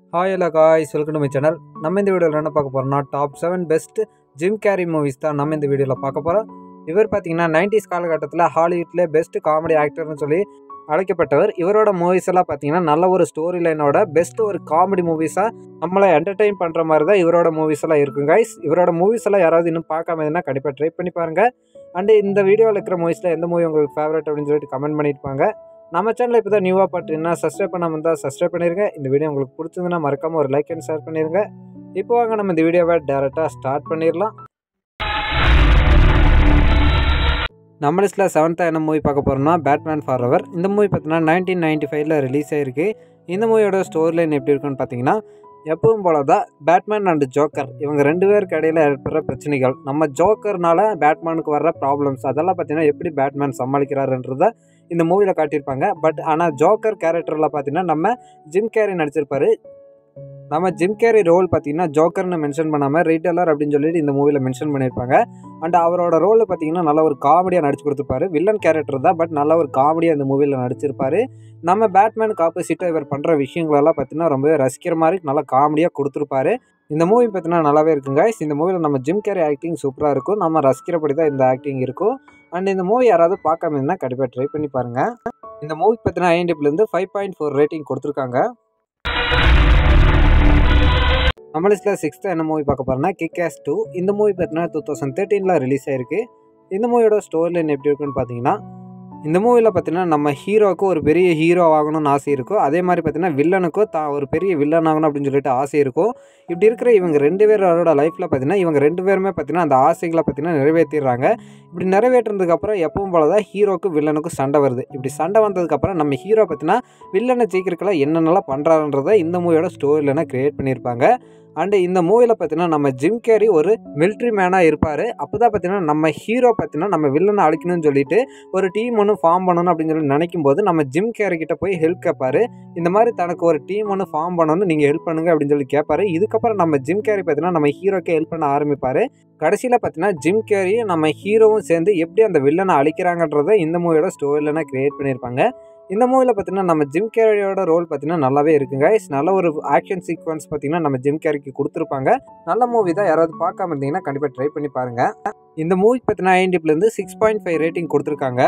Hi எல்லா guys welcome to my channel நம்ம இந்த வீடியோவில் என்ன பார்க்க போகிறோம்னா top seven best Jim Carrey movies தான் நம்ம இந்த வீடியோவில் பார்க்க போகிறோம் இவர் பார்த்தீங்கன்னா நைன்டிஸ் காலகட்டத்தில் ஹாலிவுட்லேயே பெஸ்ட் காமெடி ஆக்டர்னு சொல்லி அழைக்கப்பட்டவர் இவரோட மூவிஸ் எல்லாம் பார்த்தீங்கன்னா நல்ல ஒரு ஸ்டோரி லைனோட பெஸ்ட் ஒரு காமெடி மூவிஸாக நம்மளை என்டர்டெயின் பண்ணுற மாதிரி தான் இவரோட மூவிஸ் எல்லாம் இருக்கும் கைஸ் இவரோட மூவிஸ் எல்லாம் யாராவது இன்னும் பார்க்காம இருந்தால் கண்டிப்பாக ட்ரை பண்ணி பாருங்கள் அண்டு இந்த வீடியோவில் இருக்கிற மூவிஸில் எந்த மூவி உங்களுக்கு ஃபேவரட் அப்படின்னு சொல்லிட்டு கமெண்ட் பண்ணியிருப்பாங்க நம்ம சேனலில் இப்போ தான் நியூவாக பார்த்தீங்கன்னா சப்ஸ்கிரைப் பண்ணாமல் இருந்தால் சப்ஸ்கிரைப் பண்ணிருங்க இந்த வீடியோ உங்களுக்கு பிடிச்சிருந்துன்னா மறக்காமல் ஒரு லைக் அண்ட் ஷேர் பண்ணிருங்க இப்போ வாங்க நம்ம இந்த வீடியோவை டேரெக்டாக ஸ்டார்ட் பண்ணிடலாம் நம்ம லிஸ்ட்டில் செவன்த்தாக என்ன மூவி பார்க்க போகிறோம்னா பேட்மேன் ஃபார் அவர் இந்த மூவி பார்த்தீங்கன்னா நைன்டீன் நைன்ட்டி ஃபைவ்ல ரிலீஸ் ஆயிருக்கு இந்த மூவியோட ஸ்டோரி லைன் எப்படி இருக்குன்னு பார்த்தீங்கன்னா எப்பவும் போல தான் பேட்மேன் அண்ட் ஜோக்கர் இவங்க ரெண்டு பேருக்கு இடையில ஏற்படுற பிரச்சனைகள் நம்ம ஜோக்கர்னால பேட்மேனுக்கு வர்ற ப்ராப்ளம்ஸ் அதெல்லாம் பார்த்தீங்கன்னா எப்படி பேட்மேன் சமாளிக்கிறாருன்றத இந்த மூவியில் காட்டியிருப்பாங்க பட் ஆனால் ஜோக்கர் கேரக்டரில் பார்த்தீங்கன்னா நம்ம ஜிம் கேரி நடிச்சிருப்பாரு நம்ம ஜிம் கேரி ரோல் பார்த்தீங்கன்னா ஜோக்கர்னு மென்ஷன் பண்ணாமல் ரீட்டெய்லர் அப்படின்னு சொல்லிட்டு இந்த மூவியில் மென்ஷன் பண்ணியிருப்பாங்க அண்ட் அவரோட ரோல் பார்த்தீங்கன்னா நல்ல ஒரு காமெடியாக நடிச்சு கொடுத்துருப்பாரு வில்லன் கேரக்டர் தான் பட் நல்ல ஒரு காமெடியாக இந்த மூவியில் நடிச்சிருப்பாரு நம்ம பேட்மேனுக்கு ஆப்போசிட்டாக இவர் பண்ணுற விஷயங்களெல்லாம் பார்த்தீங்கன்னா ரொம்பவே ரசிக்கிற மாதிரி நல்லா காமெடியாக கொடுத்துருப்பாரு இந்த மூவி பார்த்தீங்கன்னா நல்லாவே இருக்குங்க இந்த மூவியில் நம்ம ஜிம் கேரி ஆக்டிங் சூப்பராக இருக்கும் நம்ம ரசிக்கிறபடி தான் இந்த ஆக்டிங் இருக்கும் அண்ட் இந்த மூவி யாராவது பார்க்காம இருந்தால் கண்டிப்பாக ட்ரை பண்ணி பாருங்கள் இந்த மூவி பார்த்தீங்கன்னா ஐஎன்டிப்லேருந்து ஃபைவ் பாயிண்ட் ஃபோர் ரேட்டிங் கொடுத்துருக்காங்க நம்ம லிஸ்ட்டில் சிக்ஸ்த்து என்ன மூவி பார்க்க போகிறோம்னா கிக் ஆஸ் டூ இந்த மூவி பார்த்தீங்கன்னா டூ தௌசண்ட் தேர்ட்டீனில் ரிலீஸ் ஆயிருக்கு இந்த மூவியோட ஸ்டோரி லைன் எப்படி இருக்குன்னு பார்த்தீங்கன்னா இந்த மூவியில் பார்த்தீங்கன்னா நம்ம ஹீரோவுக்கு ஒரு பெரிய ஹீரோ ஆகணும்னு ஆசை இருக்கும் அதே மாதிரி பார்த்தீங்கன்னா வில்லனுக்கும் தான் ஒரு பெரிய வில்லன் ஆகணும் அப்படின்னு சொல்லிட்டு ஆசை இருக்கும் இப்படி இருக்கிற இவங்க ரெண்டு பேரோட லைஃப்பில் பார்த்தீங்கன்னா இவங்க ரெண்டு பேருமே பார்த்தீங்கன்னா அந்த ஆசைகளை பார்த்தீங்கன்னா நிறைவேற்றிடுறாங்க இப்படி நிறைவேற்றினதுக்கப்புறம் எப்பவும் போல தான் ஹீரோக்கும் வில்லனுக்கும் சண்டை வருது இப்படி சண்டை வந்ததுக்கப்புறம் நம்ம ஹீரோ பார்த்தீங்கன்னா வில்லனை ஜெயிக்கிறதுக்கெல்லாம் என்னென்னலாம் பண்ணுறாருன்றதை இந்த மூவியோட ஸ்டோரியிலனா க்ரியேட் பண்ணியிருப்பாங்க அண்டு இந்த மூவியில் பார்த்தீங்கன்னா நம்ம ஜிம் கேரி ஒரு மிலிட்ரி மேனாக இருப்பார் அப்போ தான் பார்த்தீங்கன்னா நம்ம ஹீரோ பார்த்தீங்கன்னா நம்ம வில்லனை அழிக்கணும்னு சொல்லிட்டு ஒரு டீம் ஒன்று ஃபார்ம் பண்ணணும் அப்படின்னு சொல்லி நினைக்கும் போது நம்ம ஜிம் கேரி கிட்ட போய் ஹெல்ப் கேட்பாரு இந்த மாதிரி தனக்கு ஒரு டீம் ஒன்று ஃபார்ம் பண்ணணும் நீங்கள் ஹெல்ப் பண்ணுங்க அப்படின்னு சொல்லி கேட்பாரு இதுக்கப்புறம் நம்ம ஜிம் கேரி பார்த்தீங்கன்னா நம்ம ஹீரோக்கே ஹெல்ப் பண்ண ஆரம்பிப்பார் கடைசியில் பார்த்தீங்கன்னா ஜிம் கேரியும் நம்ம ஹீரோவும் சேர்ந்து எப்படி அந்த வில்லனை அழிக்கிறாங்கன்றதை இந்த மூவியோட ஸ்டோரியிலனா க்ரியேட் பண்ணியிருப்பாங்க இந்த மூவியில் பார்த்தீங்கன்னா நம்ம ஜிம் கேரியோட ரோல் பார்த்தீங்கன்னா நல்லாவே இருக்குங்க நல்ல ஒரு ஆக்ஷன் சீக்வன்ஸ் பார்த்தீங்கன்னா நம்ம ஜிம் கேரிக்கு கொடுத்துருப்பாங்க நல்ல மூவி தான் யாராவது பார்க்காம இருந்தீங்கன்னா கண்டிப்பாக ட்ரை பண்ணி பாருங்கள் இந்த மூவிக்கு பார்த்தீங்கன்னா ஐஎன்டிப்லேருந்து சிக்ஸ் பாயிண்ட் ஃபைவ் ரேட்டிங் கொடுத்துருக்காங்க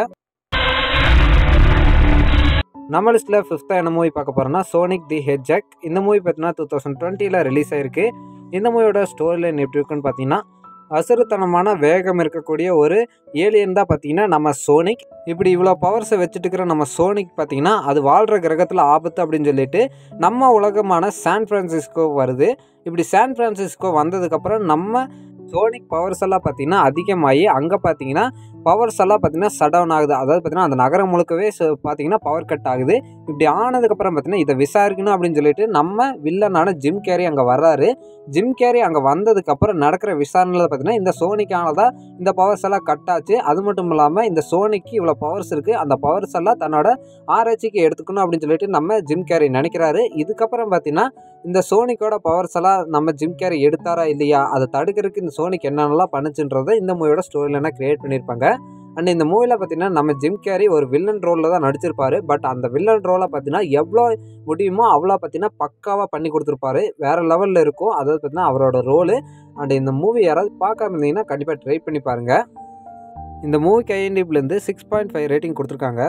நம்ம லிஸ்ட்டில் ஃபிஃப்த்தாக என்ன மூவி பார்க்க போகிறோம்னா சோனிக் தி ஹெட்ஜெக் இந்த மூவி பார்த்தீங்கன்னா டூ தௌசண்ட் டுவெண்ட்டியில் ரிலீஸ் ஆயிருக்கு இந்த மூவியோட ஸ்டோரி லைன் எப்படி இருக்குன்னு பார்த்தீங்கன்னா அசுரத்தனமான வேகம் இருக்கக்கூடிய ஒரு ஏலியன் தான் பார்த்தீங்கன்னா நம்ம சோனிக் இப்படி இவ்வளோ பவர்ஸை வச்சுட்டு இருக்கிற நம்ம சோனிக் பார்த்தீங்கன்னா அது வாழ்கிற கிரகத்தில் ஆபத்து அப்படின்னு சொல்லிட்டு நம்ம உலகமான சான் ஃப்ரான்சிஸ்கோ வருது இப்படி சான் ஃப்ரான்சிஸ்கோ வந்ததுக்கப்புறம் நம்ம சோனிக் பவர்ஸ் எல்லாம் பார்த்தீங்கன்னா அதிகமாகி அங்கே பார்த்தீங்கன்னா பவர்ஸ் எல்லாம் பார்த்தீங்கன்னா ஷட் டவுன் ஆகுது அதாவது பார்த்தீங்கன்னா அந்த நகரம் முழுக்கவே பார்த்தீங்கன்னா பவர் கட் ஆகுது இப்படி ஆனதுக்கப்புறம் பார்த்தீங்கன்னா இதை விசாரிக்கணும் அப்படின்னு சொல்லிட்டு நம்ம வில்லனான ஜிம் கேரி அங்கே வர்றாரு ஜிம் கேரி அங்கே வந்ததுக்கப்புறம் நடக்கிற விசாரணையில் பார்த்தீங்கன்னா இந்த சோனிக்கான தான் இந்த பவர்ஸ் எல்லாம் கட் ஆச்சு அது மட்டும் இல்லாமல் இந்த சோனிக்கு இவ்வளோ பவர்ஸ் இருக்குது அந்த பவர்ஸ் எல்லாம் தன்னோட ஆராய்ச்சிக்கு எடுத்துக்கணும் அப்படின்னு சொல்லிட்டு நம்ம ஜிம் கேரி நினைக்கிறாரு இதுக்கப்புறம் பார்த்தீங்கன்னா இந்த சோனிக்கோட பவர்ஸ் எல்லாம் நம்ம ஜிம் கேரி எடுத்தாரா இல்லையா அதை தடுக்கிறதுக்கு இந்த சோனிக் என்னென்னலாம் பண்ணுச்சுன்றதை இந்த மூவியோட ஸ்டோரியில் கிரியேட் பண்ணியிருப்பாங்க அண்ட் இந்த மூவியில் பார்த்தீங்கன்னா நம்ம ஜிம் கேரி ஒரு வில்லன் ரோலில் தான் நடிச்சிருப்பாரு பட் அந்த வில்லன் ரோலை பார்த்தீங்கன்னா எவ்வளோ முடியுமோ அவ்வளோ பார்த்தீங்கன்னா பக்காவாக பண்ணி கொடுத்துருப்பாரு வேறு லெவலில் இருக்கும் அதாவது பார்த்தீங்கன்னா அவரோட ரோலு அண்ட் இந்த மூவி யாராவது பார்க்காம இருந்தீங்கன்னா கண்டிப்பாக ட்ரை பண்ணி பாருங்கள் இந்த மூவிக்கு ஐஎன்டிப்லேருந்து சிக்ஸ் பாயிண்ட் ஃபைவ் ரேட்டிங் கொடுத்துருக்காங்க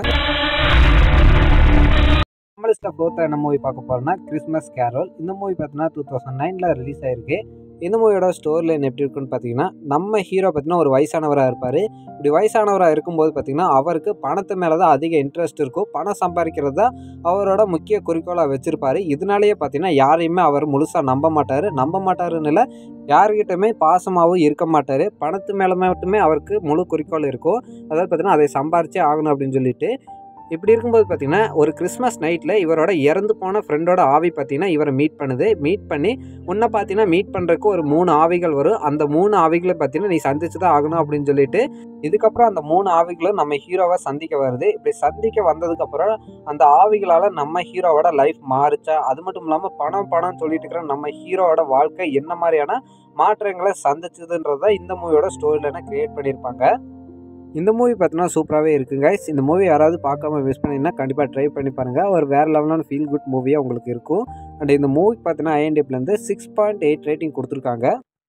நம்மளிஸ்டாக ஃபோர்த்தாக என்ன மூவி பார்க்க போகிறோம்னா கிறிஸ்மஸ் கேரோல் இந்த மூவி பார்த்தீங்கன்னா டூ தௌசண்ட் நைனில் ரிலீஸ் ஆயிருக்கு இந்த மூவியோட ஸ்டோரி லைன் எப்படி இருக்குன்னு பார்த்தீங்கன்னா நம்ம ஹீரோ பார்த்தீங்கன்னா ஒரு வயசானவராக இருப்பார் இப்படி வயசானவராக இருக்கும்போது பார்த்தீங்கன்னா அவருக்கு பணத்து மேலே தான் அதிக இன்ட்ரெஸ்ட் இருக்கும் பணம் சம்பாதிக்கிறது தான் அவரோட முக்கிய குறிக்கோளாக வச்சுருப்பார் இதனாலேயே பார்த்தீங்கன்னா யாரையுமே அவர் முழுசாக நம்ப மாட்டார் நம்ப மாட்டாருன்னு இல்லை யார்கிட்டயுமே பாசமாகவும் இருக்க மாட்டார் பணத்து மேலே மட்டுமே அவருக்கு முழு குறிக்கோள் இருக்கும் அதாவது பார்த்தீங்கன்னா அதை சம்பாரிச்சே ஆகணும் அப்படின்னு சொல்லிட்டு இப்படி இருக்கும்போது பார்த்தீங்கன்னா ஒரு கிறிஸ்மஸ் நைட்டில் இவரோட இறந்து போன ஃப்ரெண்டோட ஆவி பார்த்தீங்கன்னா இவரை மீட் பண்ணுது மீட் பண்ணி உன்னை பார்த்தீங்கன்னா மீட் பண்ணுறதுக்கு ஒரு மூணு ஆவிகள் வரும் அந்த மூணு ஆவிகளை பார்த்தீங்கன்னா நீ சந்திச்சு தான் ஆகணும் அப்படின்னு சொல்லிட்டு இதுக்கப்புறம் அந்த மூணு ஆவிகளும் நம்ம ஹீரோவை சந்திக்க வருது இப்படி சந்திக்க வந்ததுக்கப்புறம் அந்த ஆவிகளால் நம்ம ஹீரோவோட லைஃப் மாறுச்சா அது மட்டும் இல்லாமல் பணம் பணம் சொல்லிட்டு இருக்கிற நம்ம ஹீரோவோட வாழ்க்கை என்ன மாதிரியான மாற்றங்களை சந்திச்சதுன்றதை இந்த மூவியோட ஸ்டோரியில் கிரியேட் பண்ணியிருப்பாங்க இந்த மூவி பார்த்தீங்கன்னா சூப்பராகவே இருக்குங்க இந்த மூவி யாராவது பார்க்காம மிஸ் பண்ணிங்கன்னா கண்டிப்பாக ட்ரை பண்ணி பாருங்கள் ஒரு வேறு லெவலான ஃபீல் குட் மூவியாக உங்களுக்கு இருக்கும் அண்ட் இந்த மூவிக்கு பார்த்தீங்கன்னா ஐஎன்டிப்லேருந்து சிக்ஸ் பாயிண்ட் எயிட் ரேட்டிங் கொடுத்துருக்காங்க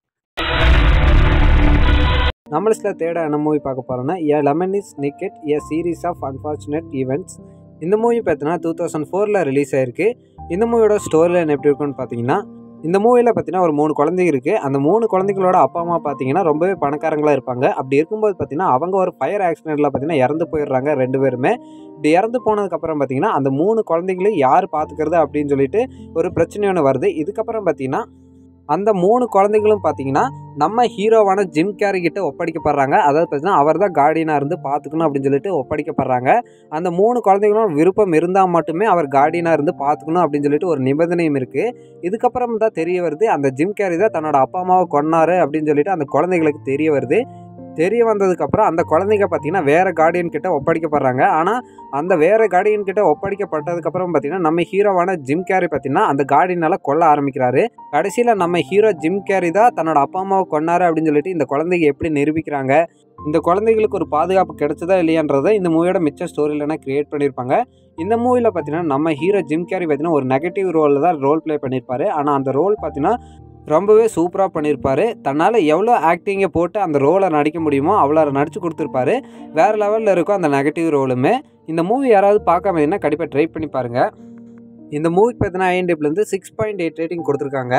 நம்ம லிஸ்ட்டில் தேட என்ன மூவி பார்க்க போகிறோன்னா a Lemony Snicket a series of unfortunate events இந்த மூவி பார்த்தீங்கன்னா டூ தௌசண்ட் ஃபோரில் ரிலீஸ் ஆயிருக்கு இந்த மூவியோட ஸ்டோரி லைன் எப்படி இருக்குன்னு பார்த்தீங்கன்னா இந்த மூவியில் பார்த்தீங்கன்னா ஒரு மூணு குழந்தைங்க இருக்குது அந்த மூணு குழந்தைங்களோட அப்பா அம்மா பார்த்தீங்கன்னா ரொம்பவே பணக்காரங்களாக இருப்பாங்க அப்படி இருக்கும்போது பார்த்தீங்கன்னா அவங்க ஒரு ஃபயர் ஆக்சிடெண்ட்டில் பார்த்தீங்கன்னா இறந்து போயிடுறாங்க ரெண்டு பேருமே இப்படி இறந்து போனதுக்கப்புறம் பார்த்தீங்கன்னா அந்த மூணு குழந்தைங்களையும் யார் பார்த்துக்கிறது அப்படின்னு சொல்லிட்டு ஒரு பிரச்சனை ஒன்று வருது இதுக்கப்புறம் பார்த்தீங்கன்னா அந்த மூணு குழந்தைகளும் பார்த்தீங்கன்னா நம்ம ஹீரோவான ஜிம் கேரி கிட்ட ஒப்படைக்கப்படுறாங்க அதாவது பார்த்தீங்கன்னா அவர் தான் கார்டியனாக இருந்து பார்த்துக்கணும் அப்படின்னு சொல்லிட்டு ஒப்படைக்கப்படுறாங்க அந்த மூணு குழந்தைகளும் விருப்பம் இருந்தால் மட்டுமே அவர் கார்டியனாக இருந்து பார்த்துக்கணும் அப்படின்னு சொல்லிட்டு ஒரு நிபந்தனையும் இருக்குது இதுக்கப்புறம் தான் தெரிய வருது அந்த ஜிம் கேரி தான் தன்னோட அப்பா அம்மாவை கொன்னாரு அப்படின்னு சொல்லிட்டு அந்த குழந்தைகளுக்கு தெரிய வருது தெரிய வந்ததுக்கப்புறம் அந்த குழந்தைங்க பார்த்தீங்கன்னா வேறு கார்டியன் கிட்ட ஒப்படைக்கப்படுறாங்க ஆனால் அந்த வேறு கார்டியன் கிட்ட ஒப்படைக்கப்பட்டதுக்கப்புறம் பார்த்தீங்கன்னா நம்ம ஹீரோவான ஜிம் கேரி பார்த்தீங்கன்னா அந்த கார்டியனால் கொல்ல ஆரம்பிக்கிறாரு கடைசியில் நம்ம ஹீரோ ஜிம் கேரி தான் தன்னோட அப்பா அம்மாவை கொன்னாரு அப்படின்னு சொல்லிட்டு இந்த குழந்தைங்க எப்படி நிரூபிக்கிறாங்க இந்த குழந்தைகளுக்கு ஒரு பாதுகாப்பு கிடைச்சதா இல்லையான்றதை இந்த மூவியோட மிச்ச ஸ்டோரியிலனா கிரியேட் பண்ணியிருப்பாங்க இந்த மூவியில் பார்த்தீங்கன்னா நம்ம ஹீரோ ஜிம் கேரி பார்த்தீங்கன்னா ஒரு நெகட்டிவ் ரோலில் தான் ரோல் ப்ளே பண்ணியிருப்பாரு ஆனால் அந்த ரோல் பார்த்தீங்கன்னா ரொம்பவே சூப்பராக பண்ணியிருப்பாரு தன்னால் எவ்வளோ ஆக்டிங்கை போட்டு அந்த ரோலை நடிக்க முடியுமோ அவ்வளோ நடிச்சு கொடுத்துருப்பாரு வேறு லெவலில் இருக்கும் அந்த நெகட்டிவ் ரோலுமே இந்த மூவி யாராவது பார்க்காம இருந்தால் கண்டிப்பாக ட்ரை பண்ணி பாருங்கள் இந்த மூவிக்கு பார்த்தீங்கன்னா ஐஎன்டிப்லேருந்து சிக்ஸ் பாயிண்ட் எயிட் ரேட்டிங் கொடுத்துருக்காங்க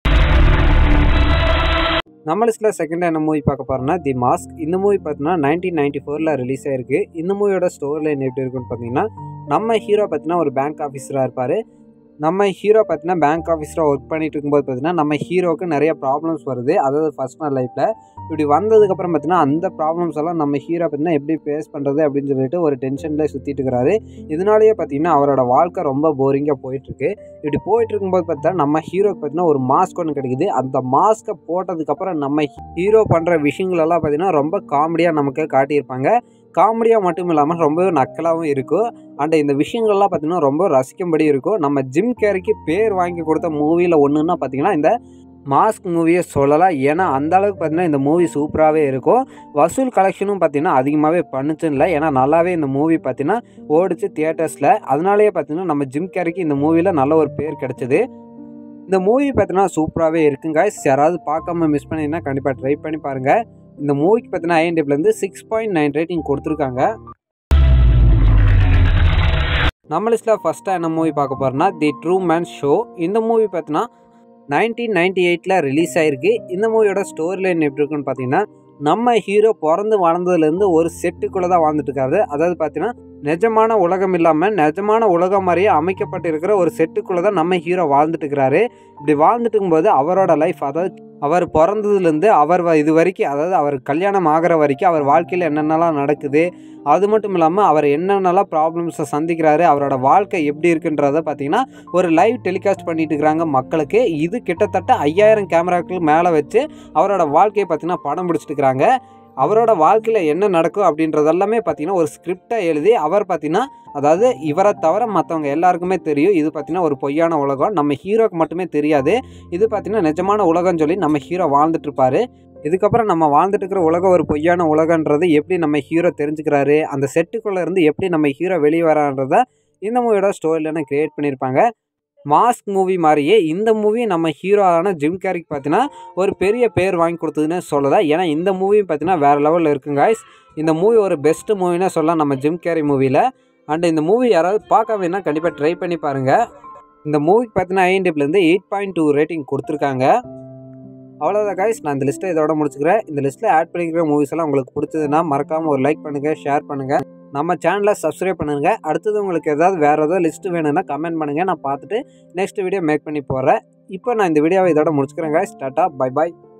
நம்ம லிஸ்ட்டில் செகண்ட் என்ன மூவி பார்க்க போகிறோம்னா தி மாஸ்க் இந்த மூவி பார்த்தீங்கன்னா நைன்டீன் நைன்டி ஃபோரில் ரிலீஸ் ஆயிருக்கு இந்த மூவியோட ஸ்டோரி லைன் எப்படி இருக்குன்னு பார்த்தீங்கன்னா நம்ம ஹீரோ பார்த்தீங்கன்னா ஒரு பேங்க் ஆஃபீஸராக இருப்பார் நம்ம ஹீரோ பார்த்தீங்கன்னா பேங்க் ஆஃபீஸராக ஒர்க் பண்ணிட்டு இருக்கும்போது பார்த்தீங்கன்னா நம்ம ஹீரோவுக்கு நிறைய ப்ராப்ளம்ஸ் வருது அதாவது பர்சனல் லைஃப்பில் இப்படி வந்ததுக்கப்புறம் பார்த்தீங்கன்னா அந்த ப்ராப்ளம்ஸ் எல்லாம் நம்ம ஹீரோ பார்த்தீங்கன்னா எப்படி ஃபேஸ் பண்ணுறது அப்படின்னு சொல்லிட்டு ஒரு டென்ஷனில் சுற்றிட்டு இருக்கிறாரு இதனாலேயே பார்த்தீங்கன்னா அவரோட வாழ்க்கை ரொம்ப போரிங்காக போயிட்டுருக்கு இப்படி போயிட்டு இருக்கும்போது பார்த்தா நம்ம ஹீரோக்கு பார்த்தீங்கன்னா ஒரு மாஸ்க் ஒன்று கிடைக்குது அந்த மாஸ்க்கை போட்டதுக்கப்புறம் நம்ம ஹீரோ பண்ணுற விஷயங்களெல்லாம் பார்த்தீங்கன்னா ரொம்ப காமெடியாக நமக்கு காட்டியிருப்பாங்க காமெடியாக மட்டும் இல்லாமல் ரொம்பவே நக்கலாகவும் இருக்கும் அண்ட் இந்த விஷயங்கள்லாம் பார்த்தீங்கன்னா ரொம்ப ரசிக்கும்படி இருக்கும் நம்ம ஜிம் கேரிக்கு பேர் வாங்கி கொடுத்த மூவியில் ஒன்றுன்னா பார்த்தீங்கன்னா இந்த மாஸ்க் மூவியை சொல்லலாம் ஏன்னா அந்த அளவுக்கு பார்த்தீங்கன்னா இந்த மூவி சூப்பராகவே இருக்கும் வசூல் கலெக்ஷனும் பார்த்தீங்கன்னா அதிகமாகவே பண்ணுச்சுன்னு இல்லை ஏன்னா நல்லாவே இந்த மூவி பார்த்தீங்கன்னா ஓடிச்சு தியேட்டர்ஸில் அதனாலேயே பார்த்தீங்கன்னா நம்ம ஜிம் கேரிக்கு இந்த மூவியில் நல்ல ஒரு பேர் கிடச்சிது இந்த மூவி பார்த்தீங்கன்னா சூப்பராகவே இருக்குங்க யாராவது பார்க்காம மிஸ் பண்ணிங்கன்னா கண்டிப்பாக ட்ரை பண்ணி பாருங்கள் இந்த மூவிக்கு பார்த்தீங்கன்னா ஐஎன்டிப்லேருந்து சிக்ஸ் பாயிண்ட் நைன் ரேட்டிங் கொடுத்துருக்காங்க நம்ம லிஸ்ட்டில் ஃபஸ்ட்டாக என்ன மூவி பார்க்க போகிறோம்னா தி ட்ரூ மேன் ஷோ இந்த மூவி பார்த்தீங்கன்னா நைன்டீன் நைன்டி எயிட்டில் ரிலீஸ் ஆகிருக்கு இந்த மூவியோட ஸ்டோரி லைன் எப்படி இருக்குன்னு பார்த்தீங்கன்னா நம்ம ஹீரோ பிறந்து வளர்ந்ததுலேருந்து ஒரு செட்டுக்குள்ளே தான் வாழ்ந்துட்டு இருக்காரு அதாவது பார்த்தீங்கன்னா நிஜமான உலகம் இல்லாமல் நிஜமான உலகம் மாதிரியே அமைக்கப்பட்டிருக்கிற ஒரு செட்டுக்குள்ளே தான் நம்ம ஹீரோ வாழ்ந்துட்டு இருக்கிறாரு இப்படி வாழ்ந்துட்டு இருக்கும்போது அவரோட லைஃப் அதாவது அவர் பிறந்ததுலேருந்து அவர் வ- இது வரைக்கும் அதாவது அவர் கல்யாணம் ஆகிற வரைக்கும் அவர் வாழ்க்கையில் என்னென்னலாம் நடக்குது அது மட்டும் இல்லாமல் அவர் என்னென்னலாம் ப்ராப்ளம்ஸை சந்திக்கிறாரு அவரோட வாழ்க்கை எப்படி இருக்குன்றத பார்த்தீங்கன்னா ஒரு லைவ் டெலிகாஸ்ட் பண்ணிட்டு இருக்கிறாங்க மக்களுக்கு இது கிட்டத்தட்ட ஐயாயிரம் கேமராக்கள் மேலே வச்சு அவரோட வாழ்க்கையை பார்த்தீங்கன்னா படம் பிடிச்சிட்டு இருக்கிறாங்க அவரோட வாழ்க்கையில் என்ன நடக்கும் அப்படின்றதெல்லாமே பார்த்தீங்கன்னா ஒரு ஸ்கிரிப்டை எழுதி அவர் பார்த்தீங்கன்னா அதாவது இவரை தவிர மற்றவங்க எல்லாருக்குமே தெரியும் இது பார்த்தீங்கன்னா ஒரு பொய்யான உலகம் நம்ம ஹீரோக்கு மட்டுமே தெரியாது இது பார்த்தீங்கன்னா நிஜமான உலகம்னு சொல்லி நம்ம ஹீரோ வாழ்ந்துட்டு இருப்பாரு இதுக்கப்புறம் நம்ம வாழ்ந்துட்டு இருக்கிற உலகம் ஒரு பொய்யான உலகன்றது எப்படி நம்ம ஹீரோ தெரிஞ்சுக்கிறாரு அந்த செட்டுக்குள்ளே இருந்து எப்படி நம்ம ஹீரோ வெளியே வரான்றத இந்த மூவியோட ஸ்டோரியில் கிரியேட் பண்ணியிருப்பாங்க மாஸ்க் மூவி மாதிரியே இந்த மூவி நம்ம ஹீரோவான ஜிம் கேரிக்கு பார்த்தீங்கன்னா ஒரு பெரிய பேர் வாங்கி கொடுத்ததுன்னு சொல்லலாம் ஏன்னா இந்த மூவி பார்த்தீங்கன்னா வேறு லெவலில் இருக்குங்க guys. இந்த மூவி ஒரு பெஸ்ட் மூவினே சொல்லலாம் நம்ம ஜிம் கேரி மூவியில் அண்ட் இந்த மூவி யாராவது பார்க்காமன்னா கண்டிப்பாக ட்ரை பண்ணி பாருங்கள் இந்த மூவிக்கு பார்த்தீங்கன்னா ஐஎன்டிப்லேருந்து எயிட் பாயிண்ட் டூ ரேட்டிங் கொடுத்துருக்காங்க அவ்வளோதான் காய்ஸ் நான் இந்த லிஸ்ட்டை இதோட முடிச்சுக்கிறேன் இந்த லிஸ்ட்டில் ஆட் பண்ணிக்கிற மூவிஸ் எல்லாம் உங்களுக்கு பிடிச்சதுன்னா மறக்காமல் ஒரு லைக் பண்ணுங்கள் ஷேர் பண்ணுங்கள் நம்ம சேனலை சப்ஸ்கிரைப் பண்ணுங்கள் அடுத்தது உங்களுக்கு ஏதாவது வேறு ஏதாவது லிஸ்ட்டு வேணும்னா கமெண்ட் பண்ணுங்கள் நான் பார்த்துட்டு நெக்ஸ்ட் வீடியோ மேக் பண்ணி போடுறேன் இப்போ நான் இந்த வீடியோவை இதோட முடிச்சுக்கிறேன் காய்ஸ் டாட்டா பை பாய்